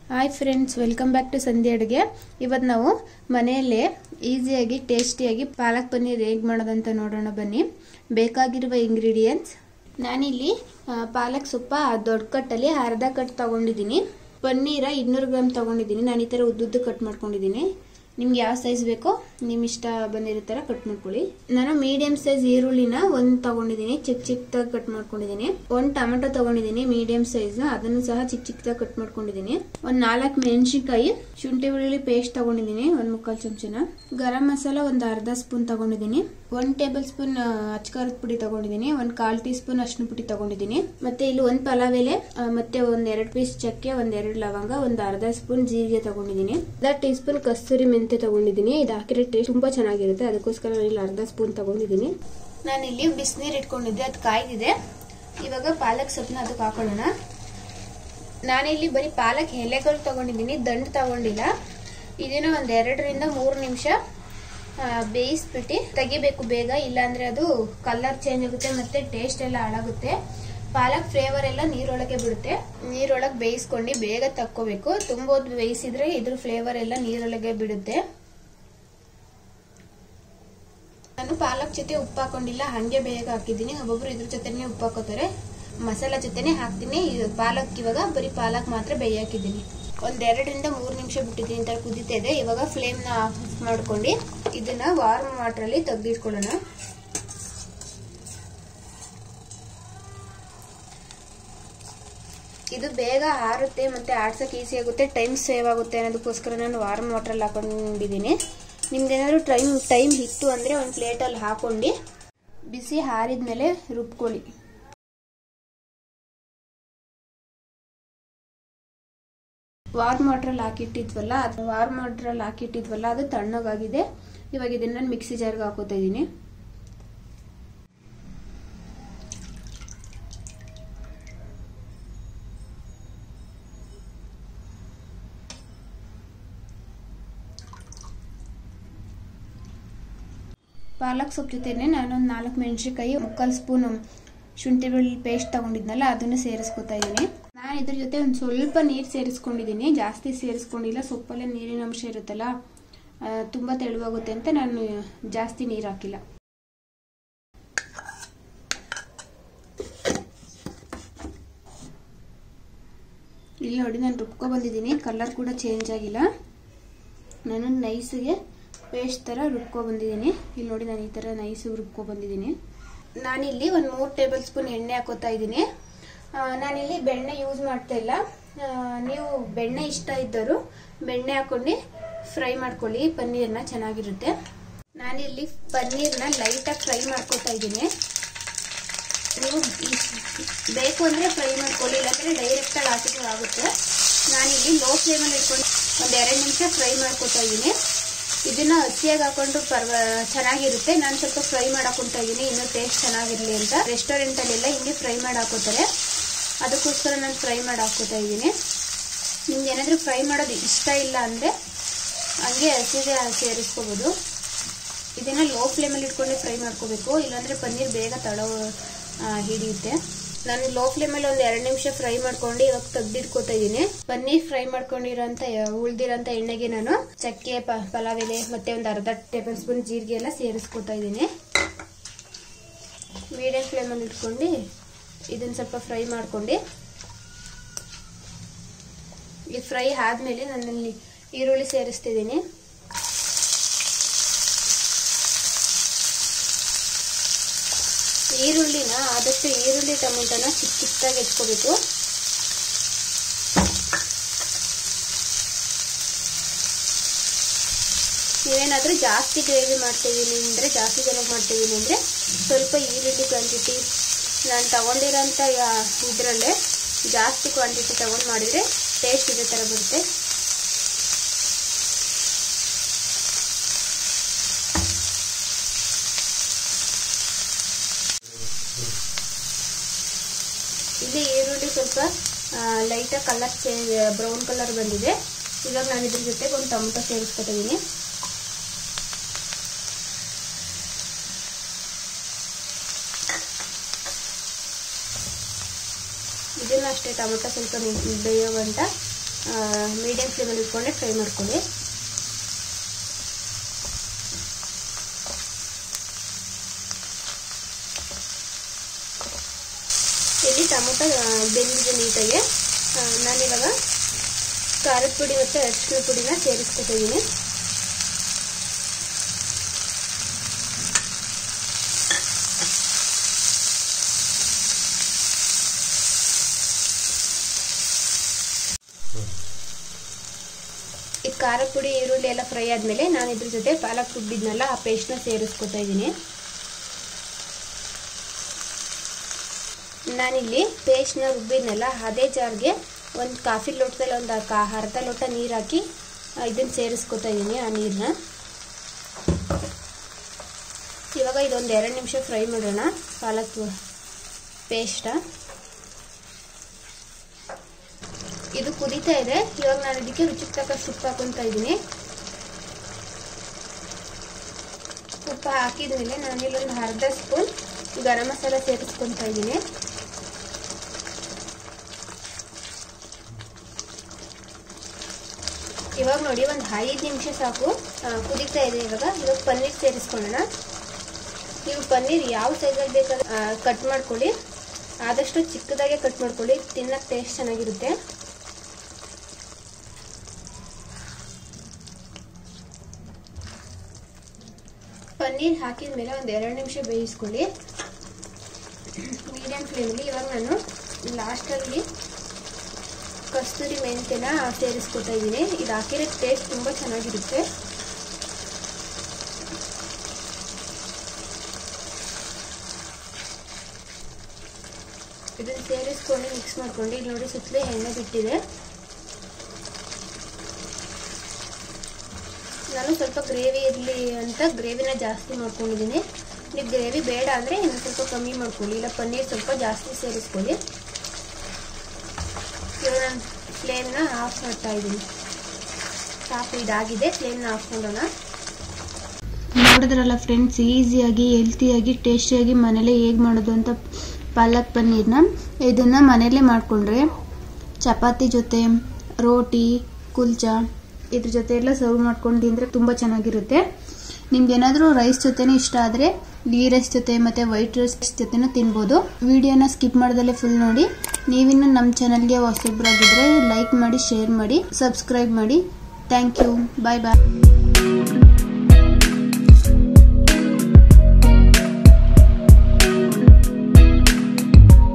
hi friends welcome back to Sandhya ಅಡುಗೆ ಇವತ್ತು ನಾವು ಮನೆಯಲ್ಲೇ ಈಸಿಯಾಗಿ ಟೇಸ್ಟಿಯಾಗಿ ಪಾಲಕ್ ಪನ್ನೀರ್ ಹೇಗೆ ಮಾಡೋದಂತ ನೋಡೋಣ ಬನ್ನಿ ಬೇಕಾಗಿರುವ ಇಂಗ್ರೀಡಿಯೆಂಟ್ಸ್ ನಾನಿಲ್ಲಿ ಆ, ಪಾಲಕ್ ಸೊಪ್ಪ ದೊಡ್ಡ ಕಟ್ಟಲ್ಲಿ ಅರ್ಧ ಕಟ್ ತಗೊಂಡಿದ್ದೀನಿ ಪನ್ನೀರ ಇನ್ನೂರು ಗ್ರಾಮ್ ತಗೊಂಡಿದ್ದೀನಿ ನಾನು ಈ ಥರ ಉದ್ದುದ್ದು ಕಟ್ ಮಾಡ್ಕೊಂಡಿದ್ದೀನಿ ನಿಮ್ಗೆ ಯಾವ ಸೈಜ್ ಬೇಕೋ ನಿಮ್ಮ ಇಷ್ಟ ಬಂದಿರೋ ಥರ ಕಟ್ ಮಾಡ್ಕೊಳ್ಳಿ ನಾನು ಮೀಡಿಯಂ ಸೈಜ್ ಈರುಳ್ಳಿನ ಒಂದು ತಗೊಂಡಿದ್ದೀನಿ ಚಿಕ್ಕ ಚಿಕ್ಕದಾಗಿ ಕಟ್ ಮಾಡ್ಕೊಂಡಿದ್ದೀನಿ ಒಂದು ಟೊಮೆಟೊ ತಗೊಂಡಿದ್ದೀನಿ ಮೀಡಿಯಂ ಸೈಜ್ ಅದನ್ನು ಸಹ ಚಿಕ್ಕ ಚಿಕ್ಕದಾಗಿ ಕಟ್ ಮಾಡ್ಕೊಂಡಿದ್ದೀನಿ ಒಂದು ನಾಲ್ಕು ಮೆಣಸಿನ್ಕಾಯಿ ಶುಂಠಿ ಬೆಳ್ಳುಳ್ಳಿ ಪೇಸ್ಟ್ ತಗೊಂಡಿದ್ದೀನಿ ಒಂದು ಮುಕ್ಕಾಲು ಚಮಚನ ಗರಂ ಮಸಾಲ ಒಂದು ಅರ್ಧ ಸ್ಪೂನ್ ತಗೊಂಡಿದ್ದೀನಿ ಒಂದು ಟೇಬಲ್ ಸ್ಪೂನ್ ಅಚ್ಕಾರದ ಪುಡಿ ತಗೊಂಡಿದ್ದೀನಿ ಒಂದು ಕಾಲ್ ಟೀ ಸ್ಪೂನ್ ಅರ್ಶಿನ ಪುಡಿ ತಗೊಂಡಿದ್ದೀನಿ ಮತ್ತೆ ಇಲ್ಲಿ ಒಂದು ಪಲಾವ್ ಎಲೆ ಆ, ಮತ್ತೆ ಒಂದ್ ಎರಡು ಪೀಸ್ ಚಕ್ಕೆ ಒಂದ್ ಎರಡು ಲವಂಗ ಒಂದು ಅರ್ಧ ಸ್ಪೂನ್ ಜೀರಿಗೆ ತಗೊಂಡಿದ್ದೀನಿ ಅರ್ಧ ಟೀ ಸ್ಪೂನ್ ಕಸ್ತೂರಿ ಮೆಂತೆ ತಗೊಂಡಿದ್ದೀನಿ ಇದು ಹಾಕಿದ್ರೆ ಟೇಸ್ಟ್ ತುಂಬಾ ಚೆನ್ನಾಗಿರುತ್ತೆ ಅದಕ್ಕೋಸ್ಕರ ನಾನು ಇಲ್ಲಿ ಅರ್ಧ ಸ್ಪೂನ್ ತಗೊಂಡಿದ್ದೀನಿ ನಾನು ಇಲ್ಲಿ ಬಿಸಿನೀರು ಇಟ್ಕೊಂಡಿದ್ದೆ ಅದು ಕಾಯ್ದಿದೆ ಇವಾಗ ಪಾಲಕ್ ಸೊಪ್ಪನ್ನ ಅದಕ್ಕೆ ಹಾಕೊಳ್ಳೋಣ ನಾನಿಲ್ಲಿ ಬರೀ ಪಾಲಕ್ ಎಲೆಗಳು ತಗೊಂಡಿದ್ದೀನಿ ದಂಡು ತಗೊಂಡಿಲ್ಲ ಇದನ್ನ ಒಂದ್ ಎರಡರಿಂದ ಮೂರು ನಿಮಿಷ ಬೇಯಿಸ್ಬಿಟ್ಟು ತೆಗಿಬೇಕು ಬೇಗ ಇಲ್ಲಾಂದ್ರೆ ಅದು ಕಲರ್ ಚೇಂಜ್ ಆಗುತ್ತೆ ಮತ್ತೆ ಟೇಸ್ಟ್ ಎಲ್ಲ ಹಾಳಾಗುತ್ತೆ ಪಾಲಕ್ ಫ್ಲೇವರ್ ಎಲ್ಲ ನೀರೊಳಗೆ ಬಿಡುತ್ತೆ ನೀರೊಳಗೆ ಬೇಯಿಸ್ಕೊಂಡು ಬೇಗ ತಕ್ಕೋಬೇಕು ತುಂಬ ಹೊತ್ತು ಬೇಯಿಸಿದ್ರೆ ಇದ್ರ ಫ್ಲೇವರ್ ಎಲ್ಲ ನೀರೊಳಗೆ ಬಿಡುತ್ತೆ ನಾನು ಪಾಲಕ್ ಜೊತೆ ಉಪ್ಪು ಹಾಕೊಂಡಿಲ್ಲ ಹಂಗೆ ಬೇಗ ಹಾಕಿದ್ದೀನಿ ಒಬ್ಬೊಬ್ರು ಇದ್ರ ಜೊತೆನೆ ಉಪ್ಪು ಹಾಕೋತಾರೆ ಮಸಾಲ ಜೊತೆನೆ ಹಾಕ್ತೀನಿ ಇದು ಪಾಲಕ್ ಇವಾಗ ಬರೀ ಪಾಲಕ್ ಮಾತ್ರ ಬೇಯಾಕಿದ್ದೀನಿ ಒಂದ್ ಎರಡರಿಂದ ಮೂರು ನಿಮಿಷ ಬಿಟ್ಟಿದ್ದೀನಿ ಅಂತ ಕುದೀತಾ ಇದೆ ಇವಾಗ ಫ್ಲೇಮ್ ನ ಆಫ್ ಮಾಡ್ಕೊಂಡು ಇದನ್ನ ವಾರ್ಮ್ ವಾಟರ್ ಅಲ್ಲಿ ತೆಗ್ದಿಟ್ಕೊಳ್ಳೋಣ ಇದು ಬೇಗ ಆರುತ್ತೆ ಮತ್ತೆ ಆಡ್ಸಕ್ ಈಸಿ ಆಗುತ್ತೆ ಟೈಮ್ ಸೇವ್ ಆಗುತ್ತೆ ಅನ್ನೋದಕ್ಕೋಸ್ಕರ ನಾನು ವಾರ್ಮ್ ವಾಟರ್ ಅಲ್ಲಿ ಹಾಕೊಂಡಿದ್ದೀನಿ ನಿಮ್ಗೇನಾದ್ರು ಟೈಮ್ ಟೈಮ್ ಇತ್ತು ಅಂದ್ರೆ ಒಂದು ಪ್ಲೇಟಲ್ಲಿ ಹಾಕೊಂಡು ಬಿಸಿ ಹಾರಿದ್ಮೇಲೆ ರುಬ್ಕೊಳ್ಳಿ ವಾರ್ಮ್ ವಾಟ್ರಲ್ಲಿ ಹಾಕಿಟ್ಟಿದ್ವಲ್ಲ ಅದು ವಾರ್ಮ್ ವಾಟ್ರಲ್ಲಿ ಹಾಕಿಟ್ಟಿದ್ವಲ್ಲ ಅದು ತಣ್ಣಗಾಗಿದೆ ಇವಾಗ ಇದನ್ನ ನಾನು ಮಿಕ್ಸಿ ಜಾರ್ಗೆ ಹಾಕೋತಾ ಇದ್ದೀನಿ ಪಾಲಕ್ ಸೊಪ್ಪು ಜೊತೆನೆ ನಾನೊಂದು ನಾಲ್ಕು ಮೆಣಸಿನ್ಕಾಯಿ ಮುಕ್ಕಾಲು ಸ್ಪೂನ್ ಶುಂಠಿ ಬೆಳ್ಳುಳ್ಳಿ ಪೇಸ್ಟ್ ತಗೊಂಡಿದ್ನಲ್ಲ ಅದನ್ನು ಸೇರಿಸ್ಕೊತಾ ಇದ್ದೀನಿ ನಾನು ಇದ್ರ ಜೊತೆ ಒಂದು ಸ್ವಲ್ಪ ನೀರು ಸೇರಿಸ್ಕೊಂಡಿದ್ದೀನಿ ಜಾಸ್ತಿ ಸೇರಿಸ್ಕೊಂಡಿಲ್ಲ ಸೊಪ್ಪಲ್ಲೇ ನೀರಿನ ಅಂಶ ಇರುತ್ತಲ್ಲ ಆ, ತುಂಬಾ ತೆಳುವಾಗುತ್ತೆ ಅಂತ ನಾನು ಜಾಸ್ತಿ ನೀರು ಹಾಕಿಲ್ಲ ಇಲ್ಲಿ ನೋಡಿ ನಾನು ರುಬ್ಕೊ ಬಂದಿದ್ದೀನಿ ಕಲರ್ ಕೂಡ ಚೇಂಜ್ ಆಗಿಲ್ಲ ನಾನು ನೈಸ್ಗೆ ಪೇಸ್ಟ್ ಥರ ರುಬ್ಕೊ ಬಂದಿದ್ದೀನಿ ಇಲ್ಲಿ ನೋಡಿ ನಾನು ಈ ಥರ ನೈಸಿಗೆ ರುಬ್ಕೊ ಬಂದಿದ್ದೀನಿ ನಾನಿಲ್ಲಿ ಒಂದು ಮೂರು ಟೇಬಲ್ ಸ್ಪೂನ್ ಎಣ್ಣೆ ಹಾಕೋತಾ ಇದ್ದೀನಿ ಆ, ನಾನಿಲ್ಲಿ ಬೆಣ್ಣೆ ಯೂಸ್ ಮಾಡ್ತಾ ಇಲ್ಲ ಆ, ನೀವು ಬೆಣ್ಣೆ ಇಷ್ಟ ಇದ್ದರು ಬೆಣ್ಣೆ ಹಾಕೊಂಡು ಫ್ರೈ ಮಾಡ್ಕೊಳ್ಳಿ ಪನ್ನೀರ್ನ ಚೆನ್ನಾಗಿರುತ್ತೆ ನಾನಿಲ್ಲಿ ಪನ್ನೀರ್ನ ಲೈಟಾಗಿ ಫ್ರೈ ಮಾಡ್ಕೊತಾ ಇದ್ದೀನಿ ನೀವು ಇಸ್- ಬೇಕು ಅಂದರೆ ಫ್ರೈ ಮಾಡ್ಕೊಳ್ಳಿ ಇಲ್ಲಾಂದರೆ ಡೈರೆಕ್ಟಾಗಿ ಹಾಕಿದ್ರು ಆಗುತ್ತೆ ನಾನಿಲ್ಲಿ ಲೋ ಫ್ಲೇಮಲ್ಲಿ ಇಟ್ಕೊಂಡು ಒಂದು ಎರಡು ನಿಮಿಷ ಫ್ರೈ ಮಾಡ್ಕೊತಾ ಇದ್ದೀನಿ ಇದನ್ನ ಹಸಿಯಾಗಿ ಹಾಕೊಂಡು ಪರ್ವ ಚೆನ್ನಾಗಿರುತ್ತೆ ನಾನು ಸ್ವಲ್ಪ ಫ್ರೈ ಮಾಡಾಕೊಂತಾ ಇದ್ದೀನಿ ಇನ್ನೂ ಟೇಸ್ಟ್ ಚೆನ್ನಾಗಿರಲಿ ಅಂತ ರೆಸ್ಟೋರೆಂಟಲ್ಲೆಲ್ಲ ಹಿಂಗೆ ಫ್ರೈ ಮಾಡಿ ಹಾಕೋತಾರೆ ಅದಕ್ಕೋಸ್ಕರ ನಾನು ಫ್ರೈ ಮಾಡಿ ಹಾಕೋತಾ ಇದ್ದೀನಿ ನಿಮ್ಗೆ ಏನಾದರೂ ಫ್ರೈ ಮಾಡೋದು ಇಷ್ಟ ಇಲ್ಲ ಅಂದರೆ ಹಂಗೆ ಹಸಿಗೆ ಸೇರಿಸ್ಕೋಬೋದು ಇದನ್ನ ಲೋ ಫ್ಲೇಮಲ್ಲಿ ಇಟ್ಕೊಂಡು ಫ್ರೈ ಮಾಡ್ಕೋಬೇಕು ಇಲ್ಲಾಂದ್ರೆ ಪನ್ನೀರ್ ಬೇಗ ತಳೋ ಆ, ಹಿಡಿಯುತ್ತೆ ನಾನು ಲೋ ಫ್ಲೇಮಲ್ಲಿ ಒಂದು ಎರಡು ನಿಮಿಷ ಫ್ರೈ ಮಾಡ್ಕೊಂಡು ಇವಾಗ ತೆಗ್ದಿಟ್ಕೋತಾ ಇದ್ದೀನಿ ಪನ್ನೀರ್ ಫ್ರೈ ಮಾಡ್ಕೊಂಡಿರೋಂಥ ಉಳ್ದಿರೋಂಥ ಎಣ್ಣೆಗೆ ನಾನು ಚಕ್ಕೆ ಪ ಪಲಾವ್ ಎಲೆ ಮತ್ತೆ ಒಂದು ಅರ್ಧ ಟೇಬಲ್ ಸ್ಪೂನ್ ಜೀರಿಗೆ ಎಲ್ಲ ಸೇರಿಸ್ಕೊತಾ ಇದ್ದೀನಿ ಮೀಡಿಯಂ ಫ್ಲೇಮಲ್ಲಿ ಇಟ್ಕೊಂಡು ಇದನ್ನ ಸ್ವಲ್ಪ ಫ್ರೈ ಮಾಡ್ಕೊಂಡು ಈ ಫ್ರೈ ಆದ್ಮೇಲೆ ನಾನಲ್ಲಿ ಈರುಳ್ಳಿ ಸೇರಿಸ್ತಿದ್ದೀನಿ ಈರುಳ್ಳಿನ ಆದಷ್ಟು ಈರುಳ್ಳಿ ಟೊಮೆಟೊನ ಚಿಕ್ಕ ಚಿಕ್ಕದಾಗಿ ಹೆಚ್ಕೋಬೇಕು ನೀವೇನಾದರೂ ಜಾಸ್ತಿ ಗ್ರೇವಿ ಮಾಡ್ತಿದ್ದೀನಿ ಅಂದರೆ ಜಾಸ್ತಿ ಜನಕ್ಕೆ ಮಾಡ್ತಿದ್ದೀನಿ ಅಂದರೆ ಸ್ವಲ್ಪ ಈರುಳ್ಳಿ ಕ್ವಾಂಟಿಟಿ ನಾನು ತಗೊಂಡಿರೋಂಥ ಇದರಲ್ಲೇ ಜಾಸ್ತಿ ಕ್ವಾಂಟಿಟಿ ತಗೊಂಡು ಮಾಡಿದರೆ ಟೇಸ್ಟ್ ಇದೇ ಥರ ಬರುತ್ತೆ ಇಲ್ಲಿ ಈರುಳ್ಳಿ ಸ್ವಲ್ಪ ಲೈಟಾಗಿ ಕಲರ್ ಚೇಂಜ್ ಬ್ರೌನ್ ಕಲರ್ ಬಂದಿದೆ ಇವಾಗ ನಾನು ಇದ್ರ ಜೊತೆಗೆ ಒಂದು ಟೊಮೊಟೊ ಸೇರಿಸ್ಕೊತಿದ್ದೀನಿ ಇದನ್ನ ಅಷ್ಟೇ ಟೊಮೊಟೊ ಸ್ವಲ್ಪ ಬೇಯೋ ಗಂಟ ಮೀಡಿಯಂ ಫ್ಲೇಮಲ್ಲಿ ಇಟ್ಕೊಂಡೆ ಫ್ರೈ ಮಾಡ್ಕೊಳ್ಳಿ ಇಲ್ಲಿ ಟೊಮೊಟೊ ಬೆಂದಿದೆ ನೀಟಾಗಿ ನಾನಿವಾಗ ಖಾರದ ಪುಡಿ ಮತ್ತು ಅರಿಶಿನ ಪುಡಿನ ಸೇರಿಸ್ಕೊತಾ ಇದ್ದೀನಿ ಈ ಖಾರ ಪುಡಿ ಈರುಳ್ಳಿ ಎಲ್ಲ ಫ್ರೈ ಆದಮೇಲೆ ನಾನು ಇದ್ರ ಜೊತೆ ಪಾಲಕ್ ರುಬ್ಬಿದ್ನಲ್ಲ ಆ ಪೇಸ್ಟ್ನ ಸೇರಿಸ್ಕೊತಾ ಇದ್ದೀನಿ ನಾನಿಲ್ಲಿ ಪೇಸ್ಟ್ನ ರುಬ್ಬಿದ್ನಲ್ಲ ಅದೇ ಜಾರ್ಗೆ ಒಂದು ಕಾಫಿ ಲೋಟದಲ್ಲಿ ಒಂದು ಅರ್ಧ ಲೋಟ ನೀರು ಹಾಕಿ ಇದನ್ನು ಸೇರಿಸ್ಕೊತಾ ಇದ್ದೀನಿ ಆ ನೀರನ್ನ ಇವಾಗ ಇದೊಂದು ಎರಡು ನಿಮಿಷ ಫ್ರೈ ಮಾಡೋಣ ಪಾಲಕ್ ಪೇಸ್ಟ ಇದು ಕುದೀತಾ ಇದೆ ಇವಾಗ ನಾನು ಇದಕ್ಕೆ ರುಚಿಗೆ ತಕ್ಕಷ್ಟು ಉಪ್ಪು ಹಾಕೊತಾ ಇದ್ದೀನಿ ಉಪ್ಪು ಹಾಕಿದ್ಮೇಲೆ ನಾನಿಲ್ಲೊಂದು ಅರ್ಧ ಸ್ಪೂನ್ ಗರಂ ಮಸಾಲ ಸೇರಿಸ್ಕೊತಾ ಇದ್ದೀನಿ ಇವಾಗ ನೋಡಿ ಒಂದು ಐದು ನಿಮಿಷ ಸಾಕು ಕುದೀತಾ ಇದೆ ಇವಾಗ ಇವಾಗ ಪನ್ನೀರ್ ಸೇರಿಸ್ಕೊಳ್ಳೋಣ ನೀವು ಪನ್ನೀರ್ ಯಾವ ಸೈಜಲ್ಲಿ ಬೇಕಾದ್ರೆ ಕಟ್ ಮಾಡ್ಕೊಳ್ಳಿ ಆದಷ್ಟು ಚಿಕ್ಕದಾಗೆ ಕಟ್ ಮಾಡ್ಕೊಳ್ಳಿ ತಿನ್ನಕ್ಕೆ ಟೇಸ್ಟ್ ಚೆನ್ನಾಗಿರುತ್ತೆ ಪನ್ನೀರ್ ಹಾಕಿದ ಮೇಲೆ ಒಂದು ಎರಡು ನಿಮಿಷ ಬೇಯಿಸ್ಕೊಳ್ಳಿ ಮೀಡಿಯಂ ಫ್ಲೇಮಲ್ಲಿ ಇವಾಗ ನಾನು ಲಾಸ್ಟಲ್ಲಿ ಕಸ್ತೂರಿ ಮೆಂತ್ಯನ ಸೇರಿಸ್ಕೊತಾ ಇದ್ದೀನಿ ಇದು ಹಾಕಿರೋ ಟೇಸ್ಟ್ ತುಂಬ ಚೆನ್ನಾಗಿರುತ್ತೆ ಇದನ್ನು ಸೇರಿಸ್ಕೊಂಡು ಮಿಕ್ಸ್ ಮಾಡ್ಕೊಂಡು ಇಲ್ಲಿ ನೋಡಿ ಸುತ್ತಲೇ ಎಣ್ಣೆ ಬಿಟ್ಟಿದೆ ನಾನು ಸ್ವಲ್ಪ ಗ್ರೇವಿ ಇರಲಿ ಅಂತ ಗ್ರೇವಿನ ಜಾಸ್ತಿ ಮಾಡ್ಕೊಂಡಿದ್ದೀನಿ ನೀವು ಗ್ರೇವಿ ಬೇಡ ಅಂದರೆ ಇನ್ನು ಸ್ವಲ್ಪ ಕಮ್ಮಿ ಮಾಡ್ಕೊಳ್ಳಿ ಇಲ್ಲ ಪನ್ನೀರ್ ಸ್ವಲ್ಪ ಜಾಸ್ತಿ ಸೇರಿಸ್ಕೊಳ್ಳಿ ಇವಾಗ ನಾನು ಫ್ಲೇಮ್ನ ಆಫ್ ಮಾಡ್ತಾ ಇದ್ದೀನಿ ಸಾಕು ಇದಾಗಿದೆ ಫ್ಲೇಮ್ನ ಆಫ್ ಮಾಡೋಣ ನೋಡಿದ್ರಲ್ಲ ಫ್ರೆಂಡ್ಸ್ ಈಸಿಯಾಗಿ ಹೆಲ್ತಿಯಾಗಿ ಟೇಸ್ಟಿಯಾಗಿ ಮನೇಲೆ ಹೇಗೆ ಮಾಡೋದು ಅಂತ ಪಾಲಕ್ ಪನ್ನೀರ್ನ ಇದನ್ನು ಮನೇಲೇ ಮಾಡಿಕೊಂಡ್ರೆ ಚಪಾತಿ ಜೊತೆ ರೋಟಿ ಕುಲ್ಚಾ ಇದ್ರ ಜೊತೆ ಎಲ್ಲ ಸರ್ವ್ ಮಾಡ್ಕೊಂಡು ತಿಂದರೆ ತುಂಬ ಚೆನ್ನಾಗಿರುತ್ತೆ ನಿಮ್ಗೆ ಏನಾದರೂ ರೈಸ್ ಜೊತೆನೂ ಇಷ್ಟ ಆದರೆ ಗೀ ರೈಸ್ ಜೊತೆ ಮತ್ತು ವೈಟ್ ರೈಸ್ ಜೊತೆನೂ ತಿನ್ಬೋದು ವಿಡಿಯೋನ ಸ್ಕಿಪ್ ಮಾಡ್ದಲ್ಲೇ ಫುಲ್ ನೋಡಿ ನೀವಿನ್ನು ನಮ್ಮ ಚಾನಲ್ಗೆ ಹೊಸಬ್ರಾಗಿದ್ದರೆ ಲೈಕ್ ಮಾಡಿ ಶೇರ್ ಮಾಡಿ ಸಬ್ಸ್ಕ್ರೈಬ್ ಮಾಡಿ ಥ್ಯಾಂಕ್ ಯು ಬಾಯ್ ಬಾಯ್